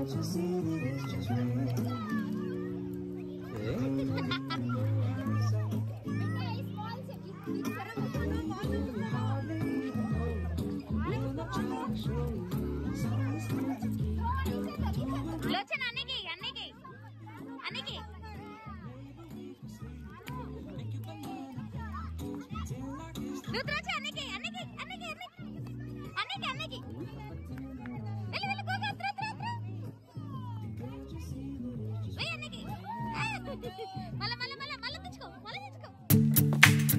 లోచన అన్నికి అన్నికి అన్నికి రుద్రాక్ష అన్నికి అన్నికి అన్నికి అన్నికి అన్నికి అన్నికి వెళ్ళు వెళ్ళు go go త్రా త్రా త్రా వెయ్యి అన్నికి మళ్ళా మళ్ళా మళ్ళా మళ్ళా తెచ్చుకో మళ్ళా తెచ్చుకో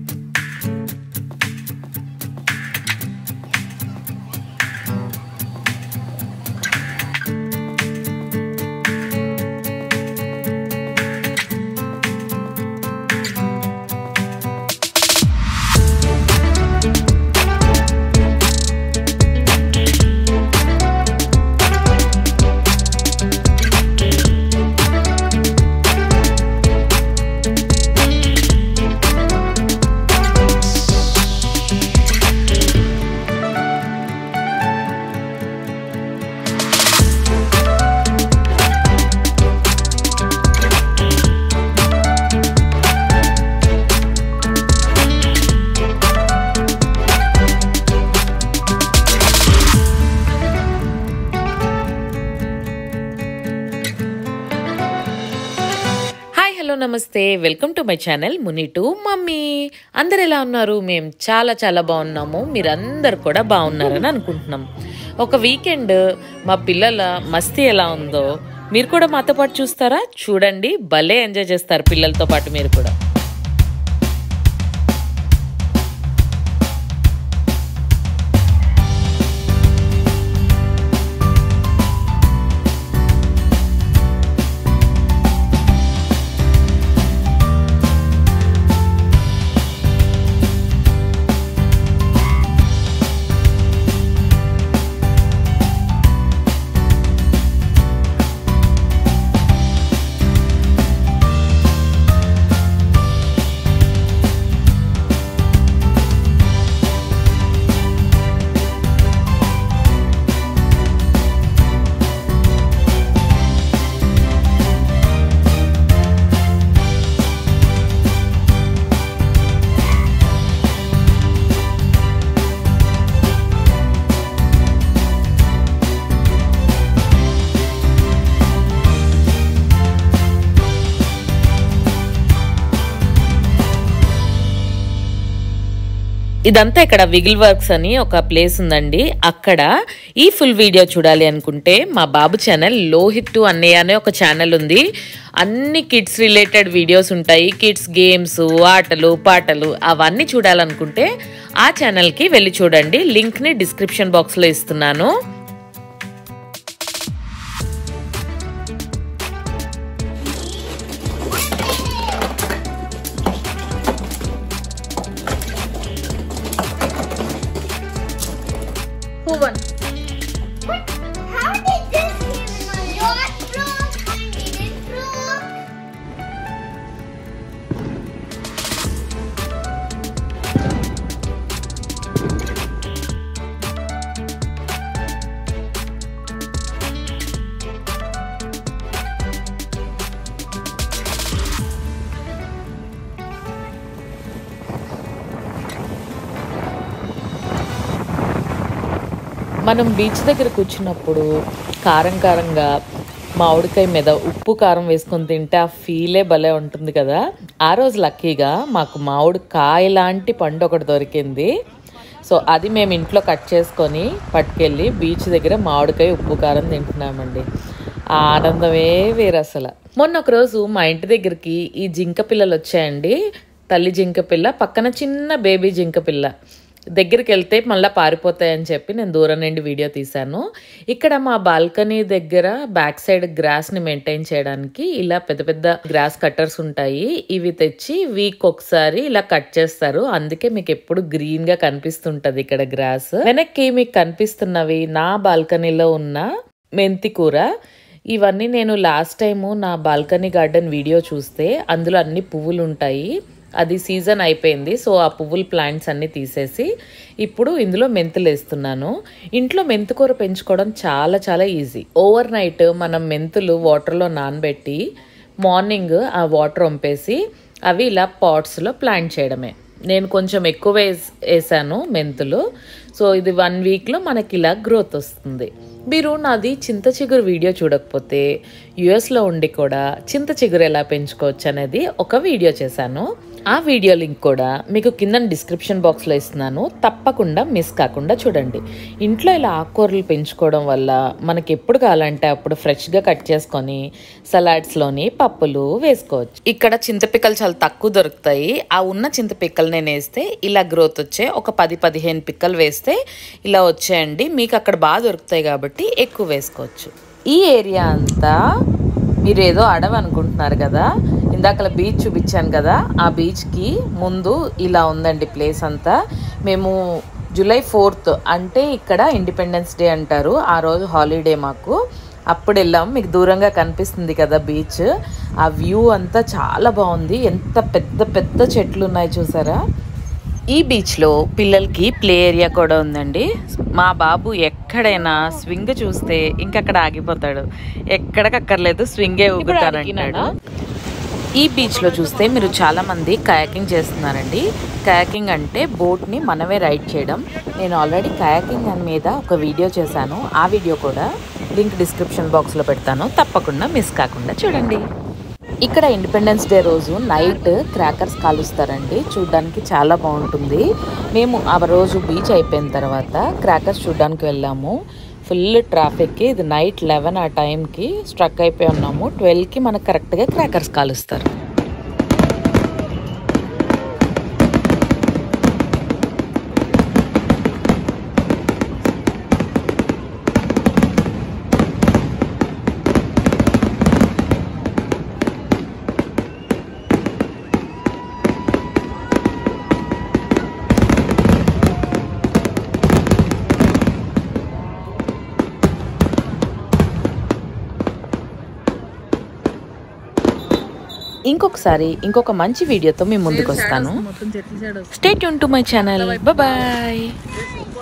హాయ్ హలో నమస్తే welcome to my channel Muni to mummy అందరు ఎలా ఉన్నారు మేము చాలా చాలా బాగున్నాము మీరందరు కూడా బాగున్నారని అనుకుంటున్నాం ఒక వీకెండ్ మా పిల్లల మస్తీ ఎలా ఉందో మీరు కూడా మాతో పాటు చూస్తారా చూడండి భలే ఎంజాయ్ చేస్తారు పిల్లలతో పాటు మీరు కూడా ఇదంతా ఇక్కడ విగిల్ వర్క్స్ అని ఒక ప్లేస్ ఉందండి అక్కడ ఈ ఫుల్ వీడియో చూడాలి అనుకుంటే మా బాబు ఛానల్ లోహిత్ టు అన్నయ్య అనే ఒక ఛానల్ ఉంది అన్ని కిడ్స్ రిలేటెడ్ వీడియోస్ ఉంటాయి కిడ్స్ గేమ్స్ ఆటలు పాటలు అవన్నీ చూడాలనుకుంటే ఆ ఛానల్కి వెళ్ళి చూడండి లింక్ని డిస్క్రిప్షన్ బాక్స్లో ఇస్తున్నాను Who won? How did this even won? Your stroke. I didn't stroke. మనం బీచ్ దగ్గర కూర్చున్నప్పుడు కారం కారంగా మామిడికాయ మీద ఉప్పు కారం వేసుకొని తింటే ఆ ఫీలే భలే ఉంటుంది కదా ఆ రోజు లక్కీగా మాకు మామిడి కాయ లాంటి పండు ఒకటి దొరికింది సో అది మేము ఇంట్లో కట్ చేసుకొని పట్టుకెళ్ళి బీచ్ దగ్గర మామిడికాయ ఉప్పు కారం తింటున్నామండి ఆ ఆనందమే వేరు అసలు మొన్న ఒకరోజు మా ఇంటి దగ్గరికి ఈ జింక పిల్లలు వచ్చాయండి తల్లి జింక పిల్ల పక్కన చిన్న బేబీ జింక పిల్ల దగ్గరికి వెళ్తే మళ్ళీ పారిపోతాయని చెప్పి నేను దూరం నుండి వీడియో తీశాను ఇక్కడ మా బాల్కనీ దగ్గర బ్యాక్ సైడ్ గ్రాస్ని మెయింటైన్ చేయడానికి ఇలా పెద్ద పెద్ద గ్రాస్ కట్టర్స్ ఉంటాయి ఇవి తెచ్చి వీక్ ఒకసారి ఇలా కట్ చేస్తారు అందుకే మీకు ఎప్పుడు గ్రీన్ గా కనిపిస్తుంటది ఇక్కడ గ్రాస్ వెనక్కి మీకు కనిపిస్తున్నవి నా బాల్కనీలో ఉన్న మెంతి కూర ఇవన్నీ నేను లాస్ట్ టైము నా బాల్కనీ గార్డెన్ వీడియో చూస్తే అందులో అన్ని పువ్వులు ఉంటాయి అది సీజన్ అయిపోయింది సో ఆ పువ్వుల ప్లాంట్స్ అన్నీ తీసేసి ఇప్పుడు ఇందులో మెంతులు వేస్తున్నాను ఇంట్లో మెంతుకూర పెంచుకోవడం చాలా చాలా ఈజీ ఓవర్ నైట్ మనం మెంతులు వాటర్లో నానబెట్టి మార్నింగ్ ఆ వాటర్ వంపేసి అవి ఇలా పాట్స్లో ప్లాంట్ చేయడమే నేను కొంచెం ఎక్కువ వేస్ వేసాను మెంతులు సో ఇది వన్ వీక్లో మనకి ఇలా గ్రోత్ వస్తుంది మీరు నాది చింత చిగురు వీడియో చూడకపోతే యుఎస్లో ఉండి కూడా చింత చిగురు ఎలా పెంచుకోవచ్చు అనేది ఒక వీడియో చేశాను ఆ వీడియో లింక్ కూడా మీకు కింద డిస్క్రిప్షన్ బాక్స్లో ఇస్తున్నాను తప్పకుండా మిస్ కాకుండా చూడండి ఇంట్లో ఇలా ఆకుకూరలు పెంచుకోవడం వల్ల మనకి ఎప్పుడు కావాలంటే అప్పుడు ఫ్రెష్గా కట్ చేసుకొని సలాడ్స్లోని పప్పులు వేసుకోవచ్చు ఇక్కడ చింతపిక్కలు చాలా తక్కువ దొరుకుతాయి ఆ ఉన్న చింతపిక్కలు నేను వేస్తే ఇలా గ్రోత్ వచ్చే ఒక పది పదిహేను పిక్కలు వేస్తే ఇలా వచ్చాయండి మీకు అక్కడ బాగా దొరుకుతాయి కాబట్టి ఎక్కువ వేసుకోవచ్చు ఈ ఏరియా అంతా మీరు ఏదో అడవి అనుకుంటున్నారు కదా ఇందాకల బీచ్ చూపించాను కదా ఆ బీచ్కి ముందు ఇలా ఉందండి ప్లేస్ అంతా మేము జూలై ఫోర్త్ అంటే ఇక్కడ ఇండిపెండెన్స్ డే అంటారు ఆ రోజు హాలిడే మాకు అప్పుడు వెళ్ళాం మీకు దూరంగా కనిపిస్తుంది కదా బీచ్ ఆ వ్యూ అంతా చాలా బాగుంది ఎంత పెద్ద పెద్ద చెట్లు ఉన్నాయి చూసారా ఈ బీచ్లో పిల్లలకి ప్లే ఏరియా కూడా ఉందండి మా బాబు ఎక్కడైనా స్వింగ్ చూస్తే ఇంకక్కడ ఆగిపోతాడు ఎక్కడికక్కర్లేదు స్వింగే ఊగుతానంటాడు ఈ బీచ్లో చూస్తే మీరు చాలామంది కయాకింగ్ చేస్తున్నారండి కయాకింగ్ అంటే బోట్ని మనమే రైడ్ చేయడం నేను ఆల్రెడీ కయాకింగ్ అని మీద ఒక వీడియో చేశాను ఆ వీడియో కూడా లింక్ డిస్క్రిప్షన్ బాక్స్లో పెడతాను తప్పకుండా మిస్ కాకుండా చూడండి ఇక్కడ ఇండిపెండెన్స్ డే రోజు నైట్ క్రాకర్స్ కాలుస్తారండి చూడ్డానికి చాలా బాగుంటుంది మేము ఆ రోజు బీచ్ అయిపోయిన తర్వాత క్రాకర్స్ చూడ్డానికి వెళ్ళాము ఫుల్ ట్రాఫిక్కి ఇది నైట్ లెవెన్ ఆ టైంకి స్ట్రక్ అయిపోయి ఉన్నాము ట్వెల్వ్కి మనకు కరెక్ట్గా క్రాకర్స్ కాలుస్తారు ఇంకొకసారి ఇంకొక మంచి వీడియోతో మీ ముందుకు వస్తాను stay tune to my channel bye